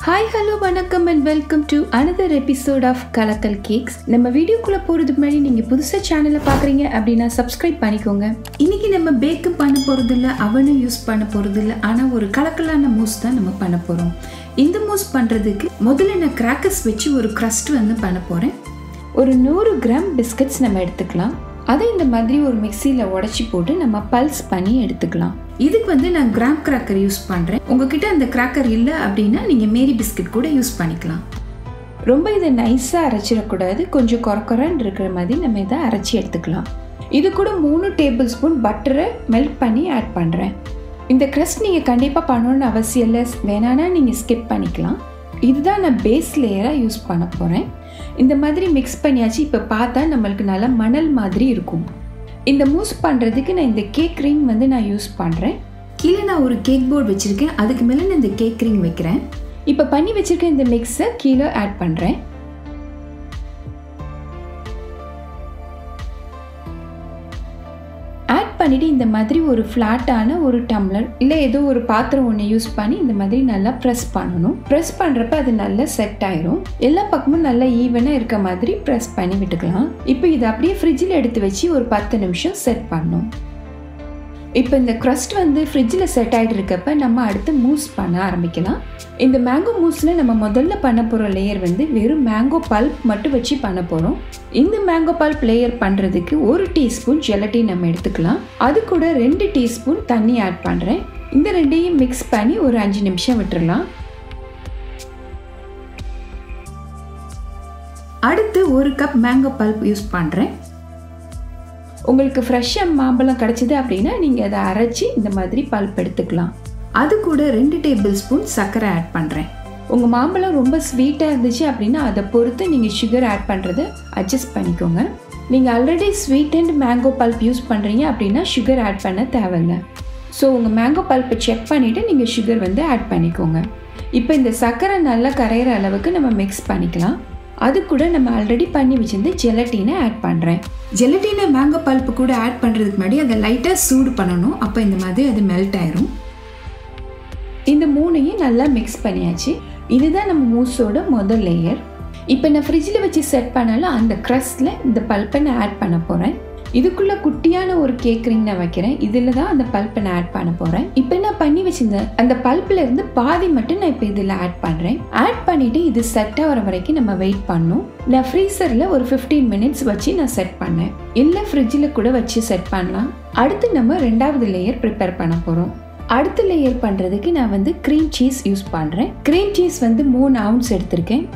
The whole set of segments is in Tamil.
ஹாய் ஹலோ வணக்கம் and welcome to another episode of Kalakkal cakes நம்ம வீடியோக்குள்ள போறதுக்கு முன்னாடி நீங்க புதுசா சேனலை பாக்குறீங்க அப்படின்னா சப்ஸ்கிரைப் பண்ணிக்கோங்க இன்னைக்கு நம்ம பேக்கும் பண்ண போறது இல்ல அவனும் யூஸ் பண்ண போறது இல்ல ஆனா ஒரு கலக்கலான மூஸ் தான் நம்ம பண்ண போறோம் இந்த மூஸ் பண்றதுக்கு முதல்ல நான் கிராக்கர்ஸ் வச்சு ஒரு crust வந்து பண்ண போறேன் ஒரு நூறு கிராம் பிஸ்கட்ஸ் நம்ம எடுத்துக்கலாம் அதை இந்த மாதிரி ஒரு மிக்சியில் உடச்சி போட்டு நம்ம பல்ஸ் பண்ணி எடுத்துக்கலாம் இதுக்கு வந்து நான் கிராம் கிராக்கர் யூஸ் பண்ணுறேன் உங்ககிட்ட அந்த கிராக்கர் இல்லை அப்படின்னா நீங்கள் மேரி பிஸ்கட் கூட யூஸ் பண்ணிக்கலாம் ரொம்ப இதை நைஸாக அரைச்சிடக்கூடாது கொஞ்சம் கொரக்கொரன்னு இருக்கிற மாதிரி நம்ம இதை அரைச்சி எடுத்துக்கலாம் இது கூட மூணு டேபிள் ஸ்பூன் பட்டரை மெல்ட் பண்ணி ஆட் பண்ணுறேன் இந்த க்ரஸ்ட் நீங்கள் கண்டிப்பாக பண்ணணும்னு அவசியம் இல்லை வேணான்னா நீங்கள் ஸ்கிப் பண்ணிக்கலாம் இதுதான் நான் பேஸ் லேயராக யூஸ் பண்ண போகிறேன் இந்த மாதிரி மிக்ஸ் பண்ணியாச்சு இப்போ பார்த்தா நம்மளுக்கு நல்லா மணல் மாதிரி இருக்கும் இந்த மூஸ் பண்ணுறதுக்கு நான் இந்த கேக் ரிங் வந்து நான் யூஸ் பண்ணுறேன் கீழே நான் ஒரு கேக் போர்டு வச்சுருக்கேன் அதுக்கு மேலே நான் இந்த கேக் ரிங் வைக்கிறேன் இப்போ பண்ணி வச்சுருக்க இந்த மிக்ஸை கீழே ஆட் பண்ணுறேன் ஆட் பண்ணிவிட்டு இந்த மாதிரி ஒரு ஃப்ளாட்டான ஒரு டம்ளர் இல்லை ஏதோ ஒரு பாத்திரம் ஒன்று யூஸ் பண்ணி இந்த மாதிரி நல்லா ப்ரெஸ் பண்ணணும் ப்ரெஸ் பண்ணுறப்ப அது நல்லா செட் ஆயிரும் எல்லா பக்கமும் நல்லா ஈவனாக இருக்க மாதிரி ப்ரெஸ் பண்ணி விட்டுக்கலாம் இப்போ இதை அப்படியே ஃப்ரிட்ஜில் எடுத்து வச்சு ஒரு பத்து நிமிஷம் செட் பண்ணணும் இப்போ இந்த க்ரஸ்ட் வந்து ஃப்ரிட்ஜில் செட் ஆகிட்டு இருக்கப்ப நம்ம அடுத்து மூஸ் பண்ண ஆரம்பிக்கலாம் இந்த மேங்கோ மூஸில் நம்ம முதல்ல பண்ண போகிற லேயர் வந்து வெறும் மேங்கோ பல்ப் மட்டும் வச்சு பண்ண போகிறோம் இந்த மேங்கோ பல்ப் லேயர் பண்ணுறதுக்கு ஒரு டீஸ்பூன் ஜெலட்டின் நம்ம எடுத்துக்கலாம் அது கூட ரெண்டு டீஸ்பூன் தண்ணி ஆட் பண்ணுறேன் இந்த ரெண்டையும் மிக்ஸ் பண்ணி ஒரு அஞ்சு நிமிஷம் விட்டுறலாம் அடுத்து ஒரு கப் மேங்கோ பல்ப் யூஸ் பண்ணுறேன் உங்களுக்கு ஃப்ரெஷ்ஷாக மாம்பழம் கிடச்சிது அப்படின்னா நீங்கள் அதை அரைச்சி இந்த மாதிரி பல்ப் எடுத்துக்கலாம் அது கூட ரெண்டு டேபிள் ஸ்பூன் சர்க்கரை ஆட் பண்ணுறேன் உங்கள் மாம்பழம் ரொம்ப ஸ்வீட்டாக இருந்துச்சு அப்படின்னா அதை பொறுத்து நீங்கள் சுகர் ஆட் பண்ணுறதை அட்ஜஸ்ட் பண்ணிக்கோங்க நீங்கள் already sweet and mango pulp use பண்ணுறீங்க அப்படின்னா சுகர் ஆட் பண்ண தேவையில்ல ஸோ உங்கள் மேங்கோ பல்ப்பை செக் பண்ணிவிட்டு நீங்கள் சுகர் வந்து ஆட் பண்ணிக்கோங்க இப்போ இந்த சர்க்கரை நல்லா கரையிற அளவுக்கு நம்ம மிக்ஸ் பண்ணிக்கலாம் அது கூட நம்ம ஆல்ரெடி பண்ணி வச்சிருந்து ஜெலட்டினை ஆட் பண்ணுறேன் ஜெலட்டினை மேங்கோ பல்ப்பு கூட ஆட் பண்ணுறதுக்கு முன்னாடி அதை லைட்டாக சூடு பண்ணணும் அப்போ இந்த மாதிரி அது மெல்ட் ஆயிரும் இந்த மூணையும் நல்லா மிக்ஸ் பண்ணியாச்சு இதுதான் நம்ம மூஸோட முதல் லேயர் இப்போ நான் ஃப்ரிட்ஜில் வச்சு செட் பண்ணாலும் அந்த க்ரஸ்டில் இந்த பல்ப்பை நான் ஆட் பண்ண போகிறேன் இதுக்குள்ளே குட்டியான ஒரு கேக் ரிங் நான் வைக்கிறேன் இதில் தான் அந்த பல்ப்பை நான் ஆட் பண்ண போகிறேன் இப்போ நான் பண்ணி வச்சிருந்தேன் அந்த பல்ப்பில் இருந்து பாதி மட்டும் நான் இப்போ இதில் ஆட் பண்ணுறேன் ஆட் பண்ணிவிட்டு இது செட் ஆகிற வரைக்கும் நம்ம வெயிட் பண்ணணும் நான் ஃப்ரீசரில் ஒரு ஃபிஃப்டீன் மினிட்ஸ் வச்சு நான் செட் பண்ணேன் இல்லை ஃப்ரிட்ஜில் கூட வச்சு செட் பண்ணலாம் அடுத்து நம்ம ரெண்டாவது லேயர் ப்ரிப்பேர் பண்ண போகிறோம் அடுத்த லேயர் பண்ணுறதுக்கு நான் வந்து க்ரீம் சீஸ் யூஸ் பண்ணுறேன் க்ரீம் சீஸ் வந்து மூணு அவுன்ஸ் எடுத்திருக்கேன்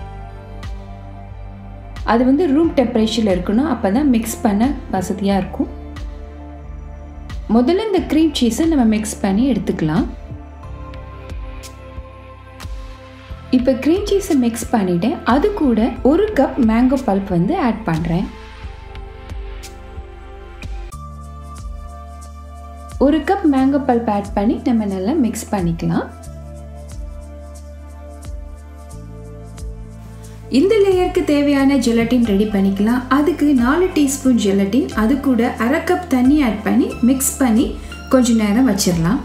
அது வந்து ரூம் டெம்பரேச்சரில் இருக்கணும் அப்போ தான் மிக்ஸ் பண்ண வசதியாக இருக்கும் முதல்ல இந்த க்ரீம் சீஸை நம்ம மிக்ஸ் பண்ணி எடுத்துக்கலாம் இப்போ க்ரீம் சீஸை மிக்ஸ் பண்ணிவிட்டேன் அது கூட ஒரு கப் மேங்கோ பல்ப் வந்து ஆட் பண்ணுறேன் ஒரு கப் மேங்கோ பல்ப் ஆட் பண்ணி நம்ம நல்லா மிக்ஸ் பண்ணிக்கலாம் இந்த லேயருக்கு தேவையான ஜெலட்டின் ரெடி பண்ணிக்கலாம் அதுக்கு நாலு டீஸ்பூன் ஜெலட்டின் அது கூட அரை கப் தண்ணி ஆட் பண்ணி மிக்ஸ் பண்ணி கொஞ்ச நேரம் வச்சிடலாம்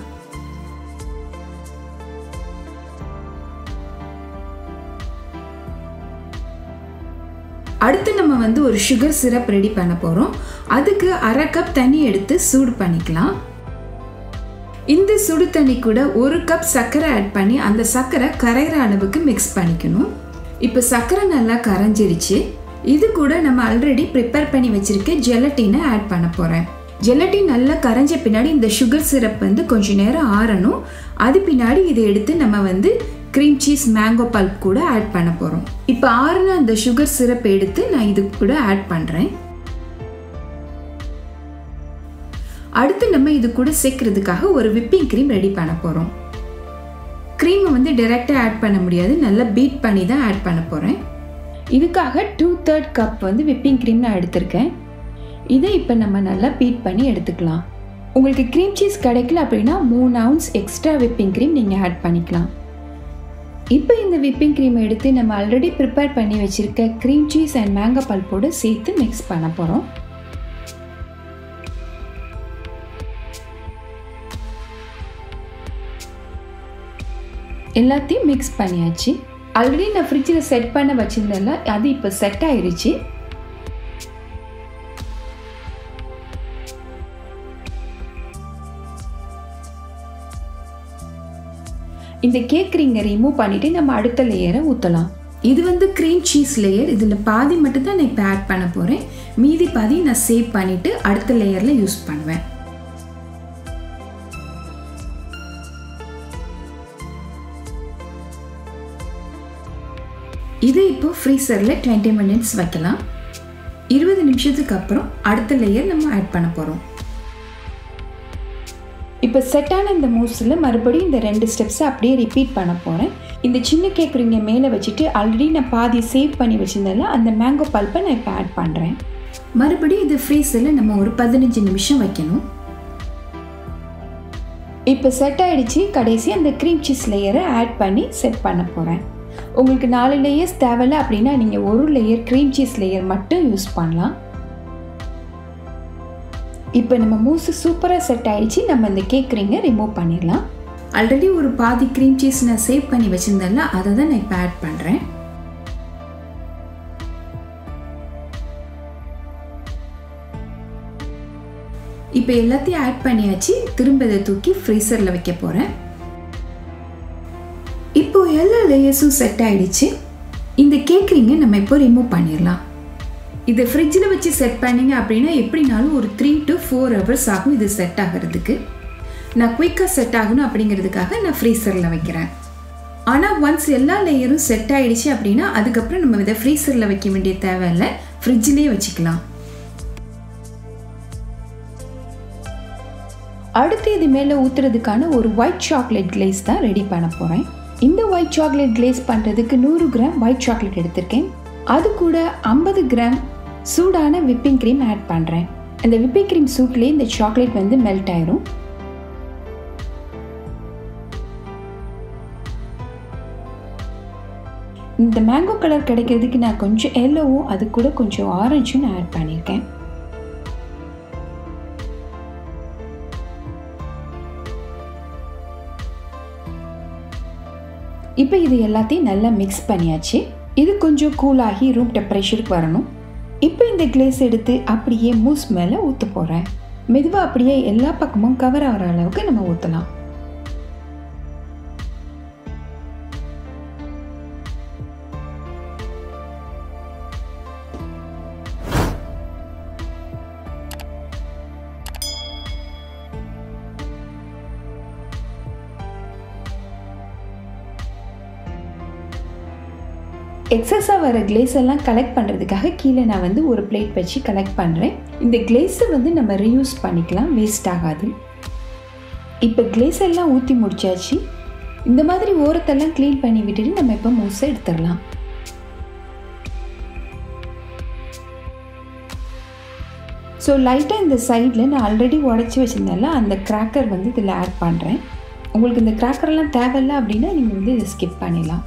அடுத்து நம்ம வந்து ஒரு சுகர் சிரப் ரெடி பண்ண போகிறோம் அதுக்கு அரை கப் தண்ணி எடுத்து சூடு பண்ணிக்கலாம் இந்த சுடு தண்ணி கூட ஒரு கப் சர்க்கரை ஆட் பண்ணி அந்த சர்க்கரை கரைகிற அளவுக்கு மிக்ஸ் பண்ணிக்கணும் இப்போ சர்க்கரை நல்லா கரைஞ்சிருச்சு இது கூட நம்ம ஆல்ரெடி ப்ரிப்பேர் பண்ணி வச்சிருக்க ஜெலட்டினை ஆட் பண்ண போகிறேன் ஜெலட்டின் நல்லா கரைஞ்ச பின்னாடி இந்த சுகர் சிரப் வந்து கொஞ்ச நேரம் ஆறணும் அது பின்னாடி இதை எடுத்து நம்ம வந்து க்ரீம் சீஸ் மேங்கோ பல்ப் கூட ஆட் பண்ண போகிறோம் இப்போ ஆறுன அந்த சுகர் சிரப் எடுத்து நான் இது கூட ஆட் பண்ணுறேன் அடுத்து நம்ம இது கூட சேர்க்கறதுக்காக ஒரு விப்பிங் க்ரீம் ரெடி பண்ண போகிறோம் க்ரீமை வந்து டைரெக்டாக ஆட் பண்ண முடியாது நல்லா பீட் பண்ணி தான் ஆட் பண்ண போகிறேன் இதுக்காக டூ தேர்ட் கப் வந்து விப்பிங் க்ரீம் நான் எடுத்திருக்கேன் இதை இப்போ நம்ம நல்லா பீட் பண்ணி எடுத்துக்கலாம் உங்களுக்கு க்ரீம் சீஸ் கிடைக்கல அப்படின்னா மூணு அவுன்ஸ் எக்ஸ்ட்ரா விப்பிங் க்ரீம் நீங்கள் ஆட் பண்ணிக்கலாம் இப்போ இந்த விப்பிங் க்ரீம் எடுத்து நம்ம ஆல்ரெடி ப்ரிப்பேர் பண்ணி வச்சுருக்க க்ரீம் சீஸ் அண்ட் மேங்கோ பல்போடு சேர்த்து மிக்ஸ் பண்ண போகிறோம் எல்லாத்தையும் மிக்ஸ் பண்ணியாச்சு ஆல்ரெடி நான் ஃப்ரிட்ஜில் செட் பண்ண வச்சுருந்தேன்ல அது இப்போ செட் ஆயிருச்சு இந்த கேக் ரிங்கை ரிமூவ் பண்ணிவிட்டு நம்ம அடுத்த லேயரை ஊற்றலாம் இது வந்து க்ரீம் சீஸ் லேயர் இதில் பாதி மட்டும் தான் நான் இப்போ ஆட் பண்ண போகிறேன் மீதி பாதி நான் சேவ் பண்ணிவிட்டு அடுத்த லேயரில் யூஸ் பண்ணுவேன் இது இப்போ ஃப்ரீசரில் டுவெண்ட்டி மினிட்ஸ் வைக்கலாம் இருபது நிமிஷத்துக்கு அப்புறம் அடுத்த லேயர் நம்ம ஆட் பண்ண போகிறோம் இப்போ செட்டான இந்த மூஸில் மறுபடியும் இந்த ரெண்டு ஸ்டெப்ஸை அப்படியே ரிப்பீட் பண்ண போகிறேன் இந்த சின்ன கேக் ரிங்கை மேலே வச்சுட்டு ஆல்ரெடி நான் பாதி சேவ் பண்ணி வச்சுருந்தால அந்த மேங்கோ பல்ப்பை நான் இப்போ ஆட் பண்ணுறேன் மறுபடியும் இது ஃப்ரீசரில் நம்ம ஒரு பதினஞ்சு நிமிஷம் வைக்கணும் இப்போ செட் ஆகிடுச்சு கடைசி அந்த க்ரீம் சீஸ் லேயரை ஆட் பண்ணி செட் பண்ண போகிறேன் உங்களுக்கு நாலு லேயர்ஸ் தேவையில்ல அப்படின்னா நீங்கள் ஒரு லேயர் க்ரீம் சீஸ் லேயர் மட்டும் யூஸ் பண்ணலாம் இப்போ நம்ம மூஸு சூப்பராக செட் ஆகிடுச்சு நம்ம இந்த கேக் ரிங்கை ரிமூவ் பண்ணிடலாம் ஆல்ரெடி ஒரு பாதி க்ரீம் சீஸ் நான் சேவ் பண்ணி வச்சுருந்தேன்ல அதை தான் நான் இப்போ ஆட் பண்ணுறேன் இப்போ எல்லாத்தையும் ஆட் பண்ணியாச்சு திரும்ப இதை தூக்கி ஃப்ரீசரில் வைக்க போகிறேன் இப்போ எல்லா லேயர்ஸும் செட் ஆயிடுச்சு இந்த கேக் ரிங்கை நம்ம இப்போ ரிமூவ் பண்ணிடலாம் இதை ஃப்ரிட்ஜில் வச்சு செட் பண்ணிங்க அப்படின்னா எப்படினாலும் ஒரு த்ரீ டு ஃபோர் ஹவர்ஸ் ஆகும் இது செட் ஆகிறதுக்கு நான் குயிக்காக செட் ஆகணும் அப்படிங்கிறதுக்காக நான் ஃப்ரீசரில் வைக்கிறேன் ஆனால் ஒன்ஸ் எல்லா லேயரும் செட் ஆகிடுச்சு அப்படின்னா அதுக்கப்புறம் நம்ம இதை ஃப்ரீசரில் வைக்க வேண்டிய தேவையில்லை ஃப்ரிட்ஜிலே வச்சுக்கலாம் அடுத்து இது மேலே ஊற்றுறதுக்கான ஒரு ஒயிட் சாக்லேட் கிளேஸ் தான் ரெடி பண்ண போகிறேன் இந்த ஒயிட் சாக்லேட் கிளேஸ் பண்ணுறதுக்கு நூறு கிராம் ஒயிட் சாக்லேட் எடுத்திருக்கேன் அது கூட ஐம்பது கிராம் சூடான விப்பிங் க்ரீம் ஆட் பண்ணுறேன் இந்த விப்பிங் க்ரீம் சூட்லேயே இந்த சாக்லேட் வந்து மெல்ட் ஆயிரும் இந்த மேங்கோ கலர் கிடைக்கிறதுக்கு நான் கொஞ்சம் எல்லோவும் அது கூட கொஞ்சம் ஆரஞ்சும் நான் ஆட் பண்ணியிருக்கேன் இப்போ இது எல்லாத்தையும் நல்லா மிக்ஸ் பண்ணியாச்சு இது கொஞ்சம் கூலாகி ரூம் டெம்பரேச்சருக்கு வரணும் இப்போ இந்த கிளேஸ் எடுத்து அப்படியே மூஸ் மேலே ஊற்ற போகிறேன் மெதுவாக அப்படியே எல்லா பக்கமும் கவர் ஆகிற அளவுக்கு நம்ம ஊற்றலாம் எக்ஸஸாக வர கிளேஸ் எல்லாம் கலெக்ட் பண்ணுறதுக்காக கீழே நான் வந்து ஒரு பிளேட் வச்சு கலெக்ட் பண்ணுறேன் இந்த கிளேஸை வந்து நம்ம ரீயூஸ் பண்ணிக்கலாம் வேஸ்ட் ஆகாது இப்போ கிளேஸ் எல்லாம் ஊற்றி முடிச்சாச்சு இந்த மாதிரி ஓரத்தெல்லாம் க்ளீன் பண்ணி விட்டுட்டு நம்ம இப்போ மூஸை எடுத்துடலாம் ஸோ லைட்டாக இந்த சைடில் நான் ஆல்ரெடி உடச்சி வச்சுருந்தேன்ல அந்த கிராக்கர் வந்து இதில் ஆட் பண்ணுறேன் உங்களுக்கு இந்த கிராக்கர்லாம் தேவையில்ல அப்படின்னா நீங்கள் வந்து இதை ஸ்கிப் பண்ணிடலாம்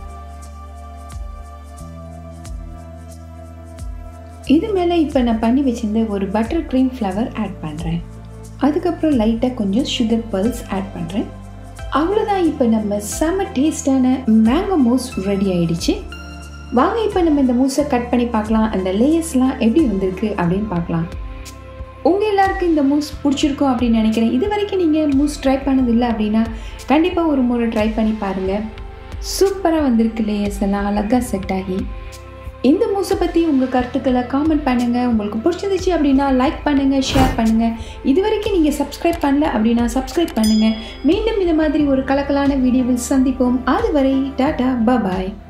இது மேலே இப்போ நான் பண்ணி வச்சிருந்த ஒரு பட்டர் க்ரீம் ஃப்ளவர் ஆட் பண்ணுறேன் அதுக்கப்புறம் லைட்டாக கொஞ்சம் சுகர் பல்ஸ் ஆட் பண்ணுறேன் அவ்வளோதான் இப்போ நம்ம செம்ம டேஸ்டான மேங்கோ மூஸ் ரெடி ஆயிடுச்சு வாங்க இப்போ நம்ம இந்த மூஸை கட் பண்ணி பார்க்கலாம் அந்த லேயர்ஸ்லாம் எப்படி வந்திருக்கு அப்படின்னு பார்க்கலாம் உங்கள் எல்லாருக்கும் இந்த மூஸ் பிடிச்சிருக்கும் அப்படின்னு நினைக்கிறேன் இது வரைக்கும் நீங்கள் மூஸ் ட்ரை பண்ணதில்லை அப்படின்னா கண்டிப்பாக ஒரு முறை ட்ரை பண்ணி பாருங்கள் சூப்பராக வந்திருக்கு லேயர்ஸ் எல்லாம் அழகாக செட் ஆகி இந்த மூஸை பற்றி உங்கள் கருத்துக்களை காமெண்ட் பண்ணுங்கள் உங்களுக்கு பிடிச்சிருந்துச்சு அப்படின்னா லைக் பண்ணுங்கள் ஷேர் பண்ணுங்கள் இது வரைக்கும் நீங்கள் சப்ஸ்கிரைப் பண்ணல அப்படின்னா சப்ஸ்கிரைப் பண்ணுங்கள் மீண்டும் இந்த மாதிரி ஒரு கலக்கலான வீடியோவில் சந்திப்போம் அதுவரை டாடா பபாய்